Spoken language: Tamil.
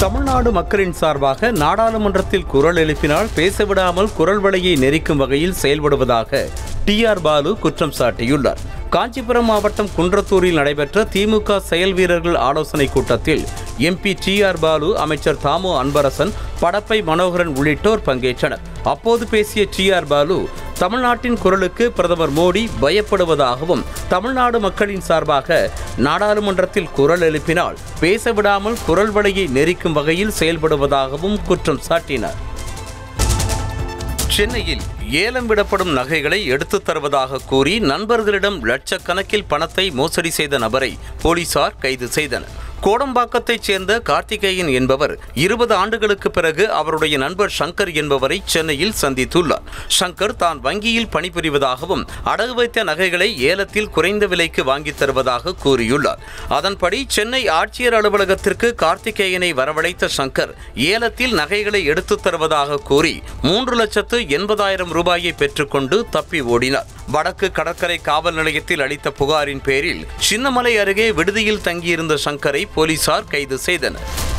தமிழ்நாடு மக்களின் சார்பாக நாடாளுமன்றத்தில் குரல் எழுப்பினால் பேசவிடாமல் குரல் வலையை நெரிக்கும் வகையில் செயல்படுவதாக டி ஆர் பாலு குற்றம் சாட்டியுள்ளார் காஞ்சிபுரம் மாவட்டம் குன்றத்தூரில் நடைபெற்ற திமுக செயல் வீரர்கள் ஆலோசனை கூட்டத்தில் எம்பி டி ஆர் பாலு அமைச்சர் தாமு அன்பரசன் படப்பை மனோகரன் உள்ளிட்டோர் பங்கேற்றனர் அப்போது பேசிய டி ஆர் பாலு தமிழ்நாட்டின் குரலுக்கு பிரதமர் மோடி பயப்படுவதாகவும் தமிழ்நாடு மக்களின் சார்பாக நாடாளுமன்றத்தில் குரல் எழுப்பினால் பேசவிடாமல் குரல் வலையை நெரிக்கும் வகையில் செயல்படுவதாகவும் குற்றம் சாட்டினார் சென்னையில் ஏலம் விடப்படும் நகைகளை எடுத்துத் தருவதாக கூறி நண்பர்களிடம் லட்சக்கணக்கில் பணத்தை மோசடி செய்த நபரை போலீசார் கைது செய்தனர் கோடம்பாக்கத்தைச் சேர்ந்த கார்த்திகேயன் என்பவர் இருபது ஆண்டுகளுக்கு பிறகு அவருடைய நண்பர் சங்கர் என்பவரை சென்னையில் சந்தித்துள்ளார் சங்கர் தான் வங்கியில் பணிபுரிவதாகவும் அடகு வைத்த நகைகளை ஏலத்தில் குறைந்த விலைக்கு வாங்கித் தருவதாக கூறியுள்ளார் அதன்படி சென்னை ஆட்சியர் அலுவலகத்திற்கு கார்த்திகேயனை வரவழைத்த சங்கர் ஏலத்தில் நகைகளை எடுத்துத் தருவதாக கூறி மூன்று லட்சத்து எண்பதாயிரம் ரூபாயை பெற்றுக்கொண்டு தப்பி ஓடினார் வடக்கு கடற்கரை காவல் நிலையத்தில் அளித்த புகாரின் பேரில் சின்னமலை அருகே விடுதியில் தங்கியிருந்த சங்கரை போலீசார் கைது செய்தனர்